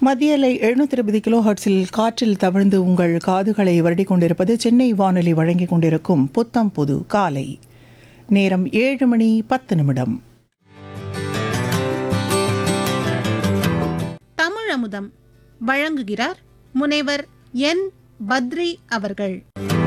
மத்திய அலை எழுநூத்தி இருபது கிலோ ஹர்ட்ஸில் காற்றில் தவிழ்ந்து உங்கள் காதுகளை வருடிக் கொண்டிருப்பது சென்னை வானொலி வழங்கிக் கொண்டிருக்கும் புத்தம் புது காலை நேரம் ஏழு மணி பத்து நிமிடம் தமிழ் அமுதம் வழங்குகிறார் முனைவர் என் பத்ரி அவர்கள்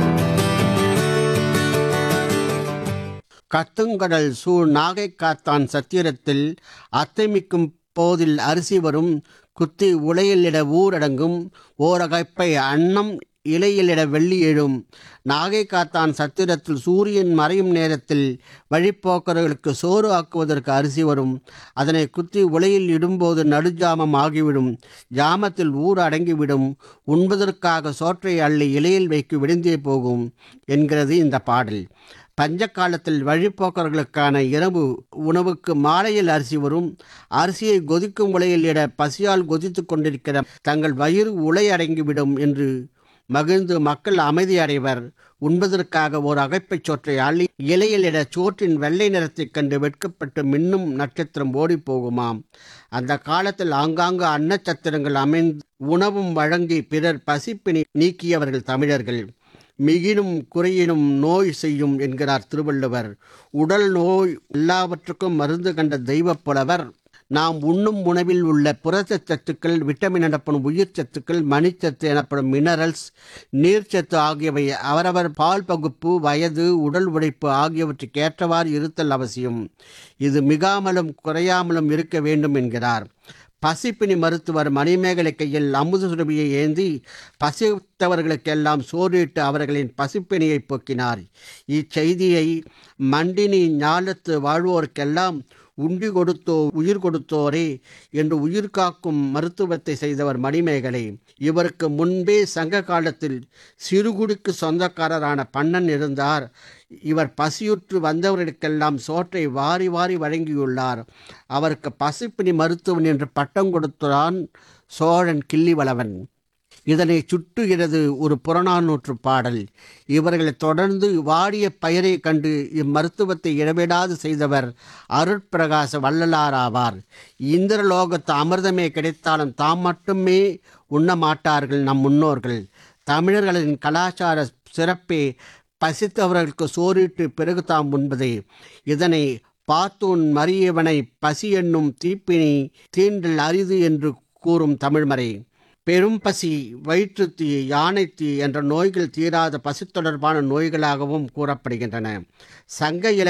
கத்துங்கடல் சூழ் நாகை காத்தான் சத்திரத்தில் அத்தைமிக்கும் போதில் அரிசி வரும் குத்தி உலையிலிட ஊரடங்கும் ஓரகைப்பை அன்னம் இலையிலிட வெள்ளி எழும் நாகை காத்தான் சத்திரத்தில் சூரியன் மறையும் நேரத்தில் வழிப்போக்கர்களுக்கு சோறு ஆக்குவதற்கு அரிசி வரும் அதனை குத்தி உலையில் இடும்போது நடுஜாமம் ஆகிவிடும் ஜாமத்தில் ஊர் அடங்கிவிடும் உண்பதற்காக சோற்றை அள்ளி இலையில் வைக்கு விடுந்தே போகும் என்கிறது இந்த பாடல் பஞ்ச காலத்தில் வழிப்போக்கர்களுக்கான இரவு உணவுக்கு மாலையில் அரிசி வரும் அரிசியை கொதிக்கும் உலையில் இட பசியால் கொதித்து கொண்டிருக்கிற தங்கள் வயிறு உலை அடங்கிவிடும் என்று மகிழ்ந்து மக்கள் அமைதி அடைவர் உண்பதற்காக ஓர் அகைப்பைச் சோற்றை அள்ளி இலையில் இட சோற்றின் வெள்ளை நிறத்தைக் கண்டு வெட்கப்பட்டு மின்னும் நட்சத்திரம் ஓடிப் போகுமாம் அந்த காலத்தில் ஆங்காங்கு அன்னச்சத்திரங்கள் அமைந்து உணவும் வழங்கி பிறர் பசிப்பினி நீக்கியவர்கள் தமிழர்கள் மிகினும் குறையினும் நோய் செய்யும் என்கிறார் திருவள்ளுவர் உடல் நோய் எல்லாவற்றுக்கும் மருந்து கண்ட தெய்வப் புலவர் நாம் உண்ணும் உணவில் உள்ள புரதச் சத்துக்கள் விட்டமின் எனப்படும் உயிர் சத்துக்கள் மணிச்சத்து எனப்படும் மினரல்ஸ் நீர்ச்சத்து ஆகியவை அவரவர் பால் பகுப்பு வயது உடல் உழைப்பு ஆகியவற்றுக்கு ஏற்றவாறு இருத்தல் அவசியம் இது மிகாமலும் குறையாமலும் இருக்க வேண்டும் என்கிறார் பசிப்பினி மருத்துவர் மணிமேகலை கையில் அமுத சுரபியை ஏந்தி பசித்தவர்களுக்கெல்லாம் சோறிட்டு அவர்களின் பசிப்பினியை போக்கினார் இச்செய்தியை மண்டினி ஞாலத்து வாழ்வோருக்கெல்லாம் உண்டி கொடுத்தோ உயிர் கொடுத்தோரே என்று உயிர் காக்கும் மருத்துவத்தை செய்தவர் மணிமேகலை இவருக்கு முன்பே சங்க காலத்தில் சிறுகுடிக்கு சொந்தக்காரரான பண்ணன் இருந்தார் இவர் பசியுற்று வந்தவர்களுக்கெல்லாம் சோற்றை வாரி வாரி வழங்கியுள்ளார் அவருக்கு பசிப்பினி மருத்துவன் என்று பட்டம் கொடுத்தான் சோழன் கிள்ளிவளவன் இதனை சுட்டுகிறது ஒரு புறநானூற்று பாடல் இவர்களை தொடர்ந்து வாடிய பயிரை கண்டு இம்மருத்துவத்தை இடைவிடாது செய்தவர் அருட்பிரகாச வள்ளலாராவார் இந்திரலோகத்து அமிர்தமே கிடைத்தாலும் தாம் மட்டுமே உண்ண மாட்டார்கள் நம் முன்னோர்கள் தமிழர்களின் கலாச்சார சிறப்பே பசித்தவர்களுக்கு சோறிட்டு பிறகு தாம் உண்பதே இதனை பார்த்தோன் மறியவனை பசி என்னும் தீப்பினி தீண்டல் அரிது என்று கூறும் தமிழ்மறை பெரும் பசி வயிற்றுத்தீ யானைத்தீ என்ற நோய்கள் தீராத பசி தொடர்பான நோய்களாகவும் கூறப்படுகின்றன சங்க இலக்கிய